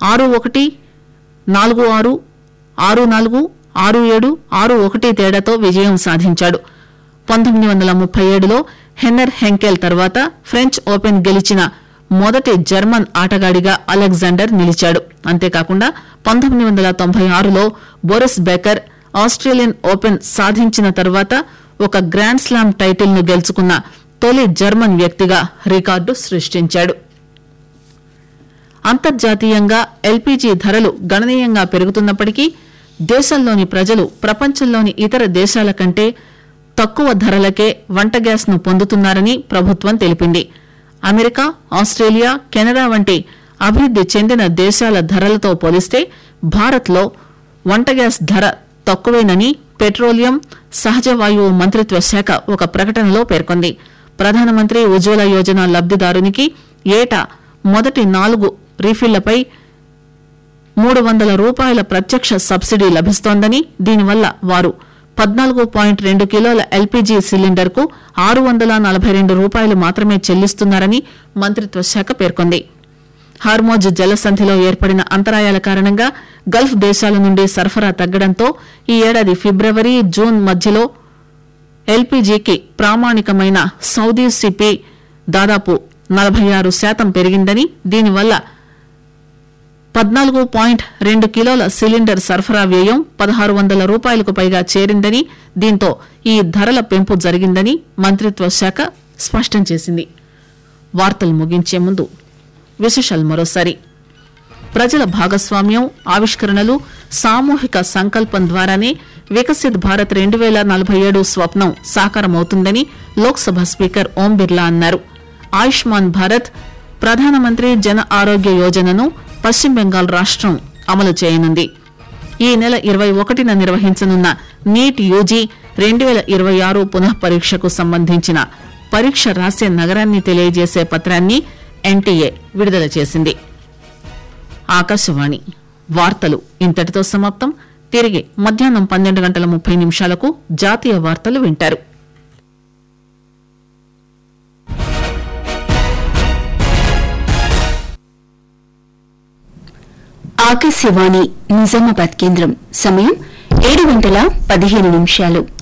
ఆరు ఒకటి నాలుగు ఆరు ఆరు నాలుగు ఆరు ఏడు ఆరు ఒకటి తేడాతో విజయం సాధించాడు పంతొమ్మిది వందల ముప్పై ఏడులో హెన్నర్ హెంకెల్ తర్వాత ఫ్రెంచ్ ఓపెన్ గెలిచిన మొదటి జర్మన్ ఆటగాడిగా అలెగ్జాండర్ నిలిచాడు అంతేకాకుండా పంతొమ్మిది వందల తొంభై ఆరులో బోరిస్ బెకర్ ఆస్ట్రేలియన్ ఓపెన్ సాధించిన తర్వాత ఒక గ్రాండ్ స్లామ్ టైటిల్ ను గెలుచుకున్న తొలి జర్మన్ వ్యక్తిగా రికార్డు సృష్టించాడు అంతర్జాతీయంగా ఎల్పీజీ ధరలు గణనీయంగా పెరుగుతున్నప్పటికీ దేశంలోని ప్రజలు ప్రపంచంలోని ఇతర దేశాల కంటే తక్కువ ధరలకే వంట గ్యాస్ ను పొందుతున్నారని ప్రభుత్వం తెలిపింది అమెరికా ఆస్ట్రేలియా కెనడా వంటి అభివృద్ది చెందిన దేశాల ధరలతో పోలిస్తే భారత్లో వంట గ్యాస్ ధర తక్కువేనని పెట్రోలియం సహజ వాయువు మంత్రిత్వ శాఖ ఒక ప్రకటనలో పేర్కొంది ప్రధానమంత్రి ఉజ్వల యోజన లబ్దిదారునికి ఏటా మొదటి నాలుగు రీఫిళ్లపై మూడు వందల రూపాయల ప్రత్యక్ష సబ్సిడీ లభిస్తోందని దీనివల్ల వారు పద్నాలుగు పాయింట్ రెండు కిలోల ఎల్పీజీ సిలిండర్ కు ఆరు వందల నలభై రెండు రూపాయలు మాత్రమే చెల్లిస్తున్నారని మంత్రిత్వ శాఖ పేర్కొంది హార్మోజ్ జలసంధిలో ఏర్పడిన అంతరాయాల కారణంగా గల్ఫ్ దేశాల నుండి సరఫరా తగ్గడంతో ఈ ఏడాది ఫిబ్రవరి జూన్ మధ్యలో ఎల్పీజీకి ప్రామాణికమైన సౌదీ సిపి దాదాపు నలభై ఆరు శాతం పెరిగిందని దీనివల్ల పద్నాలుగు పాయింట్ రెండు కిలోల సిలిండర్ సరఫరా వ్యయం పదహారు వందల రూపాయలకు పైగా చేరిందని దీంతో ఈ ధరల పెంపు జరిగిందని మంత్రిత్వ శాఖ స్పష్టం చేసింది వార్తలు ముగించే ముందు విశేషాలు మరోసారి ప్రజల భాగస్వామ్యం ఆవిష్కరణలు సామూహిక సంకల్పం ద్వారానే వికసిత్ భారత్ రెండు వేల నలభై ఏడు స్వప్నం సాకారమవుతుందని లోక్సభ స్పీకర్ ఓం బిర్లా అన్నారు ఆయుష్మాన్ భారత్ ప్రధానమంత్రి జన ఆరోగ్య యోజనను పశ్చిమ బెంగాల్ రాష్టం అమలు చేయనుంది ఈ నెల ఇరవై ఒకటిన నిర్వహించనున్న నీట్ యూజీ రెండు వేల ఇరవై ఆరు పునః పరీక్షకు సంబంధించిన పరీక్ష రాసే నగరాన్ని తెలియజేసే పత్రాన్ని ఎన్టీఏ విడుదల చేసింది ఆకాశవాణి వార్తలు ఇంతటితో సమాప్తం తిరిగి మధ్యాహ్నం పన్నెండు గంటల ముప్పై నిమిషాలకు జాతీయ వార్తలు వింటారు ఆకాశవాణి నిజామాబాద్ కేంద్రం సమయం ఏడు గంటల పదిహేను నిమిషాలు